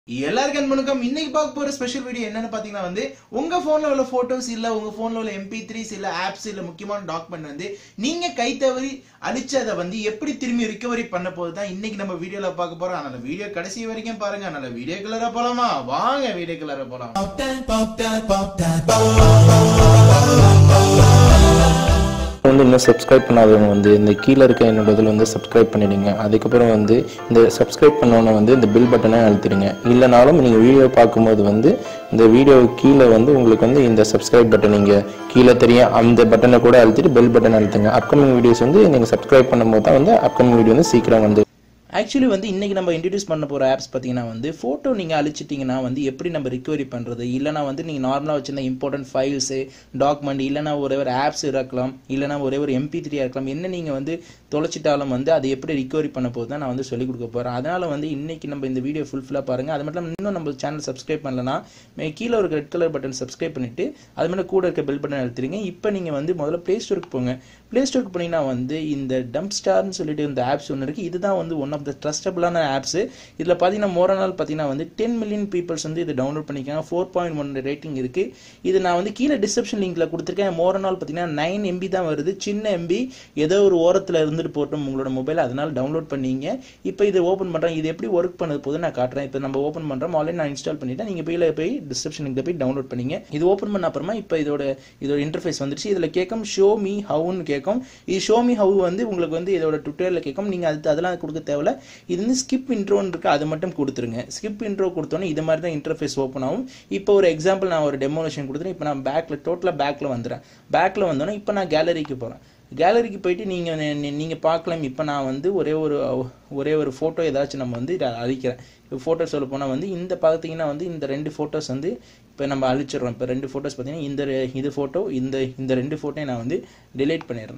எல்லாருக்கும் வணக்கம் இன்னைக்கு பார்க்க போற ஸ்பெஷல் வீடியோ என்னன்னு பாத்தீங்கன்னா வந்து உங்க போன்ல உள்ள போட்டோஸ் இல்ல உங்க போன்ல உள்ள எம்பி த்ரீஸ் இல்ல ஆப்ஸ் இல்ல முக்கியமான டாக்குமெண்ட் வந்து நீங்க கை தவறி அழிச்சதை வந்து எப்படி திரும்பி ரிகவரி பண்ண போது தான் இன்னைக்கு நம்ம வீடியோல பார்க்க போறோம் அதனால வீடியோ கடைசி வரைக்கும் பாருங்க அதனால வீடியோ கலரா போலாமா வாங்க வீடியோ கலரா போலாம் Pop that, pop that, pop that, pop. வந்து இன்னும் சப்ஸ்கிரைப் பண்ணாதவங்க வந்து இந்த கீழே இருக்க என்னோட இதில் வந்து சப்ஸ்கிரைப் பண்ணிடுங்க அதுக்கப்புறம் வந்து இந்த சப்ஸ்கிரைப் பண்ணோன்னே வந்து இந்த பில் பட்டனை அழுத்திடுங்க இல்லைனாலும் நீங்கள் வீடியோ பார்க்கும்போது வந்து இந்த வீடியோ கீழே வந்து உங்களுக்கு வந்து இந்த சப்ஸ்கிரைப் பட்டன் நீங்கள் கீழே தெரியும் அந்த பட்டனை கூட அழுத்திட்டு பெல் பட்டன் அழுத்துங்க அப்கமிங் வீடியோஸ் வந்து நீங்கள் சப்ஸ்கிரைப் பண்ணும்போது தான் வந்து அப்கமிங் வீடியோ வந்து சீக்கிரம் வந்து ஆக்சுவலி வந்து இன்னைக்கு நம்ம இன்ட்ரடியூஸ் பண்ண போகிற ஆப்ஸ் பார்த்தீங்கன்னா வந்து ஃபோட்டோ நீங்கள் அழிச்சிட்டிங்கன்னா வந்து எப்படி நம்ம ரிகவரி பண்ணுறது இல்லைனா வந்து நீங்கள் நார்மலாக வச்சிருந்த இம்பார்ட்டன்ட் ஃபைல்ஸு டாக்குமெண்ட் இல்லைனா ஒரே ஒரு ஆப்ஸ் இருக்கலாம் இல்லைனா ஒரே ஒரு எம்பி த்ரீயாக இருக்கலாம் என்ன நீங்கள் வந்து தொலைச்சிட்டாலும் வந்து அதை எப்படி ரிகவரி பண்ண போது தான் நான் வந்து சொல்லிக் கொடுக்க போகிறேன் அதனால் வந்து இன்னைக்கு நம்ம இந்த வீடியோ ஃபுல்ஃபில்லாக பாருங்கள் அது மட்டும் இல்லாமல் இன்னும் நம்ம சேனல் சப்ஸ்கிரைப் பண்ணலனா மே- கீழே ஒரு ரெட் கலர் பட்டன் சப்ஸ்கிரைப் பண்ணிவிட்டு அது மேலே கூட இருக்க பெல் பட்டன் அழுத்திடுங்க இப்போ நீங்கள் வந்து முதல்ல ப்ளே ஸ்டோருக்கு போங்க ப்ளே ஸ்டோருக்கு போனீங்கன்னா வந்து இந்த டம்ப் ஸ்டார்னு சொல்லிட்டு இந்த ஆப்ஸ் ஒன்று இருக்குது இதுதான் வந்து ஒன் ஆஃப் த ட்ரஸ்டபுளான ஆப்ஸ் இதில் பார்த்தீங்கன்னா மோரனால் பார்த்தீங்கன்னா வந்து டென் மில்லியன் பீப்புள்ஸ் வந்து இதை டவுன்லோட் பண்ணிக்காங்க ஃபோர் பாயிண்ட் ஒன் ரேட்டிங் இருக்குது இது நான் வந்து கீழே டிஸ்கிரிப்ஷன் லிங்க்ல கொடுத்துருக்கேன் மோரனால் பார்த்தீங்கன்னா நைன் எம்பி தான் வருது சின்ன எம்பி ஏதோ ஒரு ஓரத்தில் இருந்துட்டு போட்டோம் உங்களோட மொபைல் அதனால டவுன்லோட் பண்ணீங்க இப்போ இதை ஓப்பன் பண்ணுறேன் இது எப்படி ஒர்க் பண்ணது போது நான் காட்டுறேன் இப்போ நம்ம ஓப்பன் பண்ணுறோம் ஆல்ரெடி நான் இன்ஸ்டால் பண்ணிட்டேன் நீங்கள் போய் போய் டிஸ்கிரிப்ஷன் லிங்க்ல போய் டவுன்லோட் பண்ணீங்க இது ஓப்பன் பண்ண அப்புறமா இப்போ இதோட இதோட இன்டர்ஃபேஸ் வந்துருச்சு இதில் கேட்கும் ஷோ மீ ஹவுன்னு கேட்கும் இது ஷோ மீ ஹவு வந்து உங்களுக்கு வந்து இதோட டுட்டோரியலில் கேட்கும் நீங்கள் அது அதெல்லாம் கொடுக்க தேவையில்ல இது வந்து ஸ்கிப் இன்ட்ரோன்னு இருக்கு அதை மட்டும் கொடுத்துருங்க ஸ்கிப் இன்ட்ரோ கொடுத்தோன்னே இது மாதிரி தான் இன்டர்ஃபேஸ் ஓப்பன் ஆகும் இப்போ ஒரு எக்ஸாம்பிள் நான் ஒரு டெமோலேஷன் கொடுத்துறேன் இப்போ நான் பேக்கில் டோட்டலாக பேக்கில் வந்துடுறேன் பேக்கில் வந்தோன்னே இப்போ நான் கேலரிக்கு போகிறேன் கேலரிக்கு போயிட்டு நீங்கள் நீங்கள் பார்க்கலாம் இப்போ நான் வந்து ஒரே ஒரு ஒரே ஒரு ஃபோட்டோ ஏதாச்சும் நம்ம வந்து இதை அழிக்கிறேன் இப்போ ஃபோட்டோ சொல்ல போனால் வந்து இந்த பார்த்தீங்கன்னா வந்து இந்த ரெண்டு ஃபோட்டோஸ் வந்து இப்போ நம்ம அழிச்சிடுறோம் இப்போ ரெண்டு ஃபோட்டோஸ் பார்த்தீங்கன்னா இந்த ரெ- இது ஃபோட்டோ இந்த இந்த ரெண்டு ஃபோட்டோயும் நான் வந்து delete பண்ணிடுறேன்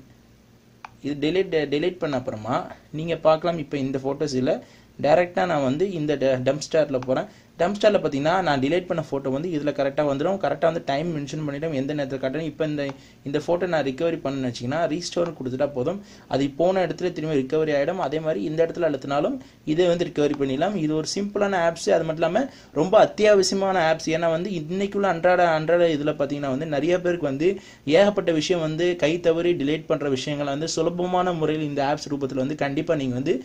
இது delete delete பண்ண அப்புறமா நீங்கள் பார்க்கலாம் இப்போ இந்த ஃபோட்டோஸ் இல்லை டேரெக்டாக நான் வந்து இந்த டம்ப் ஸ்டாரில் போகிறேன் டம்ப் ஸ்டாரில் பார்த்தீங்கன்னா நான் delete பண்ண ஃபோட்டோ வந்து இதில் கரெக்டாக வந்துடும் கரெக்டாக வந்து டைம் மென்ஷன் பண்ணிட்டோம் எந்த நேரத்தில் காட்டணும் இப்போ இந்த இந்த ஃபோட்டோ நான் ரிகவரி பண்ணணும்னு வச்சிங்கன்னா ரீஸ்டோர் கொடுத்துட்டா போதும் அது போன இடத்துல திரும்பி ரிகவரி ஆகிடும் அதே மாதிரி இந்த இடத்துல அழுத்தினாலும் இதை வந்து ரிகவரி பண்ணிடலாம் இது ஒரு சிம்பிளான ஆப்ஸ் அது மட்டும் இல்லாமல் ரொம்ப அத்தியாவசியமான ஆப்ஸ் ஏன்னா வந்து இன்னைக்குள்ள அன்றாட அன்றாட இதில் பார்த்தீங்கன்னா வந்து நிறைய பேருக்கு வந்து ஏகப்பட்ட விஷயம் வந்து கை தவறி டிலேட் பண்ணுற விஷயங்களை வந்து சுலபமான முறையில் இந்த ஆப்ஸ் ரூபத்தில் வந்து கண்டிப்பாக நீங்கள் வந்து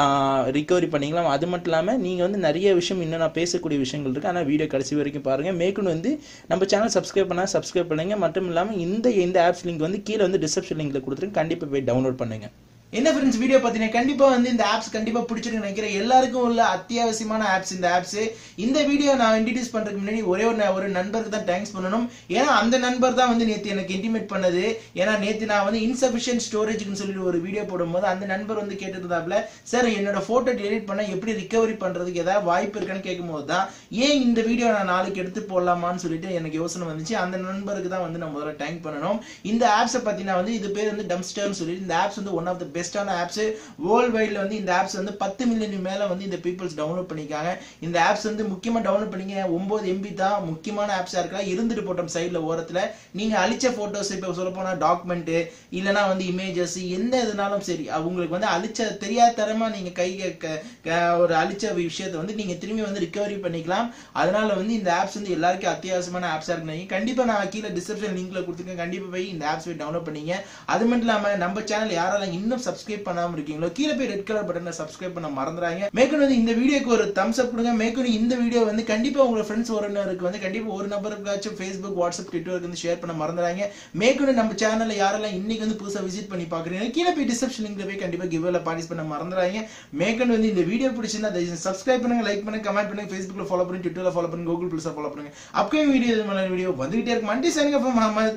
ரிகவரி பண்ணிக்கலாம் அது மட்டும் இல்லாமல் நீங்கள் வந்து நிறைய விஷயம் இன்னும் நான் பேசக்கூடிய விஷயங்கள் இருக்குது ஆனால் வீடியோ கடைசி வரைக்கும் பாருங்கள் மேற்கொண்டு வந்து நம்ம சேனல் சப்ஸ்கிரைப் பண்ணால் சப்ஸ்கிரைப் பண்ணுங்க மட்டும் இல்லாமல் இந்த இந்த ஆப்ஸ் லிங்க் வந்து கீழே வந்து டிஸ்கிரிப்ஷன் லிங்க்ல கொடுத்துருங்க கண்டிப்பாக போய் டவுன்லோட் பண்ணுங்க என்ன ஃப்ரெண்ட்ஸ் வீடியோ பார்த்தீங்கன்னா கண்டிப்பா வந்து இந்த ஆப்ஸ் கண்டிப்பா பிடிச்சிருக்கு நினைக்கிறேன் எல்லாருக்கும் உள்ள அத்தியாவசியமான ஆப்ஸ் இந்த ஆப்ஸ் இந்த வீடியோ நான் இன்ட்ரடியூஸ் பண்றதுக்கு முன்னாடி ஒரே ஒரு ந- ஒரு நண்பருக்கு தான் தேங்க்ஸ் பண்ணணும் ஏன்னா அந்த நண்பர் தான் வந்து நேத்து எனக்கு இன்டிமேட் பண்ணது ஏன்னா நேத்து நான் வந்து இன்சபிஷியன்ட் ஸ்டோரேஜ்னு சொல்லிட்டு ஒரு வீடியோ போடும்போது அந்த நண்பர் வந்து கேட்டிருந்தாப்ல சார் என்னோட போட்டோ டெலிட் பண்ண எப்படி ரிகவரி பண்றதுக்கு ஏதாவது வாய்ப்பு இருக்கான்னு கேட்கும்போது தான் ஏன் இந்த வீடியோ நான் நாளைக்கு எடுத்து போடலாமான்னு சொல்லிட்டு எனக்கு யோசனை வந்துச்சு அந்த நண்பருக்கு தான் வந்து நான் முதல்ல தேங்க் பண்ணணும் இந்த ஆப்ஸை பார்த்தீங்கன்னா வந்து இது பேர் வந்து டம்ஸ்டர்னு சொல்லிட்டு இந்த ஆப்ஸ் வந்து ஒன் ஆஃப் த பெஸ்டான ஆப்ஸ் வேர்ல்ட் வைட்ல வந்து இந்த ஆப்ஸ் வந்து பத்து மில்லியன் மேல வந்து இந்த பீப்புள்ஸ் டவுன்லோட் பண்ணிக்காங்க இந்த ஆப்ஸ் வந்து முக்கியமா டவுன்லோட் பண்ணிங்க ஒன்பது எம்பி தான் முக்கியமான ஆப்ஸா இருக்கலாம் இருந்துட்டு போட்டோம் சைடுல ஓரத்துல நீங்க அழிச்ச போட்டோஸ் இப்போ சொல்ல போனா டாக்குமெண்ட் இல்லனா வந்து இமேஜஸ் எந்த இதுனாலும் சரி உங்களுக்கு வந்து அழிச்ச தெரியாத தரமா நீங்க கை க- க- ஒரு அழிச்ச விஷயத்தை வந்து நீங்க திரும்பி வந்து ரிகவரி பண்ணிக்கலாம் அதனால வந்து இந்த ஆப்ஸ் வந்து எல்லாருக்கும் அத்தியாவசியமான ஆப்ஸா இருக்கு கண்டிப்பா நான் கீழே டிஸ்கிரிப்ஷன் லிங்க்ல கொடுத்துருக்கேன் கண்டிப்பா போய் இந்த ஆப்ஸ் போய் டவுன்லோட் பண்ணீங்க அது மட்டும் இல்லாம நம்ம சேனல் யாரெல்லாம் இன்னும் சப்ஸ்கிரைப் பண்ணாம இருக்கீங்களோ கீழே போய் ரெட் கலர் பட்டனை சப்ஸ்கிரைப் பண்ண மறந்துறாங்க மேற்கொண்டு வந்து இந்த வீடியோக்கு ஒரு தம்ஸ் அப் கொடுங்க மேற்கொண்டு இந்த வீடியோ வந்து கண்டிப்பா உங்க ஃப்ரெண்ட்ஸ் ஒரு நபருக்கு வந்து கண்டிப்பா ஒரு நபருக்காச்சும் ஃபேஸ்புக் வாட்ஸ்அப் ட்விட்டருக்கு வந்து ஷேர் பண்ண மறந்துறாங்க மேற்கொண்டு நம்ம சேனல்ல யாரெல்லாம் இன்னைக்கு வந்து புதுசா விசிட் பண்ணி பாக்குறீங்க கீழே போய் டிஸ்கிரிப்ஷன் லிங்க்ல போய் கண்டிப்பா கிவ்ல பார்ட்டிசிபேட் பண்ண மறந்துறாங்க மேற்கொண்டு வந்து இந்த வீடியோ பிடிச்சிருந்தா தயவுசெய்து சப்ஸ்கிரைப் பண்ணுங்க லைக் பண்ணுங்க கமெண்ட் பண்ணுங்க ஃபேஸ்புக்ல ஃபாலோ பண்ணுங்க ட்விட்டர்ல ஃபாலோ பண்ணுங்க கூகுள் பிளஸ் ஃபாலோ பண்ணுங்க அப்கமிங் வீடியோ வீடியோ வந்துகிட்டே இருக்கு மண்டி சனிங்க முகமது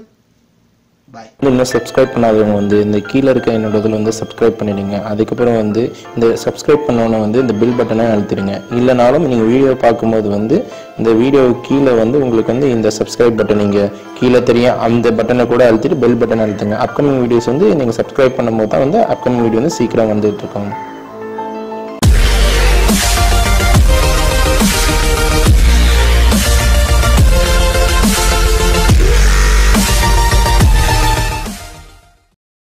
பாய் வந்து இன்னும் சப்ஸ்கிரைப் பண்ணாதவங்க வந்து இந்த கீழே இருக்க என்னோட இதில் வந்து சப்ஸ்கிரைப் பண்ணிடுங்க அதுக்கப்புறம் வந்து இந்த சப்ஸ்கிரைப் பண்ணோன்னே வந்து இந்த பில் பட்டனை அழுத்திடுங்க இல்லைனாலும் நீங்கள் வீடியோ பார்க்கும்போது வந்து இந்த வீடியோ கீழே வந்து உங்களுக்கு வந்து இந்த சப்ஸ்கிரைப் பட்டன் நீங்கள் கீழே தெரியும் அந்த பட்டனை கூட அழுத்திட்டு பெல் பட்டன் அழுத்துங்க அப்கமிங் வீடியோஸ் வந்து நீங்கள் சப்ஸ்கிரைப் பண்ணும்போது தான் வந்து அப்கமிங் வீடியோ வந்து சீக்கிரம் வந்துட்டு இருக்கோம்